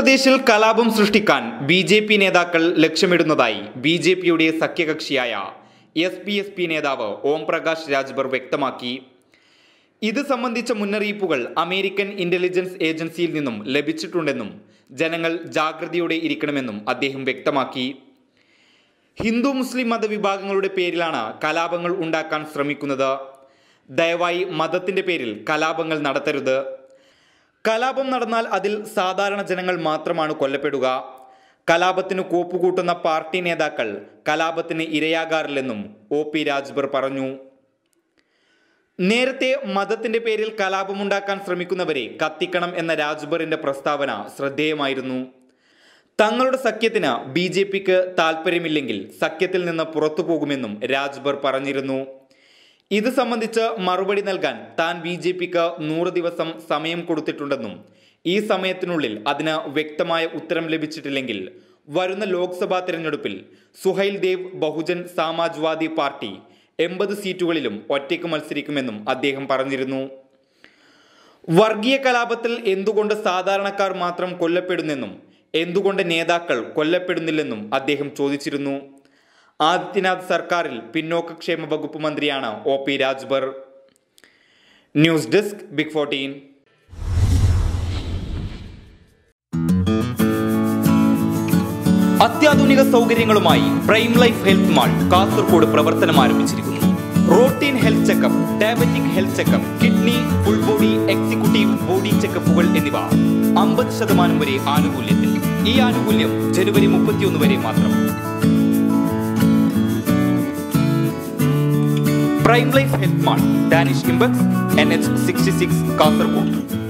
ഉത്തർപ്രദേശിൽ കലാപം സൃഷ്ടിക്കാൻ ബി ജെ പി നേതാക്കൾ ലക്ഷ്യമിടുന്നതായി ബി ജെ പിയുടെ സഖ്യകക്ഷിയായ എസ് പി എസ് പി നേതാവ് ഓം പ്രകാശ് രാജ്ബർ വ്യക്തമാക്കി ഇത് സംബന്ധിച്ച മുന്നറിയിപ്പുകൾ അമേരിക്കൻ ഇന്റലിജൻസ് ഏജൻസിയിൽ നിന്നും ലഭിച്ചിട്ടുണ്ടെന്നും ജനങ്ങൾ ജാഗ്രതയോടെ ഇരിക്കണമെന്നും അദ്ദേഹം വ്യക്തമാക്കി ഹിന്ദു മുസ്ലിം മതവിഭാഗങ്ങളുടെ പേരിലാണ് കലാപങ്ങൾ ഉണ്ടാക്കാൻ ശ്രമിക്കുന്നത് ദയവായി മതത്തിന്റെ പേരിൽ കലാപങ്ങൾ നടത്തരുത് കലാപം നടന്നാൽ അതിൽ സാധാരണ ജനങ്ങൾ മാത്രമാണ് കൊല്ലപ്പെടുക കലാപത്തിന് കോപ്പുകൂട്ടുന്ന പാർട്ടി നേതാക്കൾ കലാപത്തിന് ഇരയാകാറില്ലെന്നും ഒ പി രാജ്ബർ പറഞ്ഞു നേരത്തെ മതത്തിന്റെ പേരിൽ കലാപമുണ്ടാക്കാൻ ശ്രമിക്കുന്നവരെ കത്തിക്കണം എന്ന രാജ്ബറിന്റെ പ്രസ്താവന ശ്രദ്ധേയമായിരുന്നു തങ്ങളുടെ സഖ്യത്തിന് ബി ജെ പിക്ക് താല്പര്യമില്ലെങ്കിൽ സഖ്യത്തിൽ നിന്ന് പുറത്തു പോകുമെന്നും രാജ്ബർ പറഞ്ഞിരുന്നു ഇത് സംബന്ധിച്ച് മറുപടി നൽകാൻ താൻ ബി ജെ പിക്ക് നൂറ് ദിവസം സമയം കൊടുത്തിട്ടുണ്ടെന്നും ഈ സമയത്തിനുള്ളിൽ അതിന് വ്യക്തമായ ഉത്തരം ലഭിച്ചിട്ടില്ലെങ്കിൽ വരുന്ന ലോക്സഭാ തിരഞ്ഞെടുപ്പിൽ സുഹൈൽ ദേവ് ബഹുജൻ സമാജ്വാദി പാർട്ടി എൺപത് സീറ്റുകളിലും ഒറ്റയ്ക്ക് മത്സരിക്കുമെന്നും അദ്ദേഹം പറഞ്ഞിരുന്നു വർഗീയ കലാപത്തിൽ എന്തുകൊണ്ട് സാധാരണക്കാർ മാത്രം കൊല്ലപ്പെടുന്നെന്നും എന്തുകൊണ്ട് നേതാക്കൾ കൊല്ലപ്പെടുന്നില്ലെന്നും അദ്ദേഹം ചോദിച്ചിരുന്നു ആദിത്യനാഥ് സർക്കാരിൽ പിന്നോക്കക്ഷേമ വകുപ്പ് മന്ത്രിയാണ് O P Rajbhar news desk big fourteen അത്യാധുനിക സൗകര്യങ്ങളുമായി prime life health mall Kasaragod പ്രവർത്തനം ആരംഭിച്ചിരിക്കുന്നു routine health checkup diabetic health checkup kidney full body executive body ചെക്കപ്പുകൾ എന്നിവ അമ്പത് ശതമാനം വരെ ആനുകൂല്യത്തിൽ ഈ ആനുകൂല്യം ജനുവരി മുപ്പത്തിയൊന്ന് വരെ മാത്രം prime life health mall Danish impex N H sixty six Kasaragod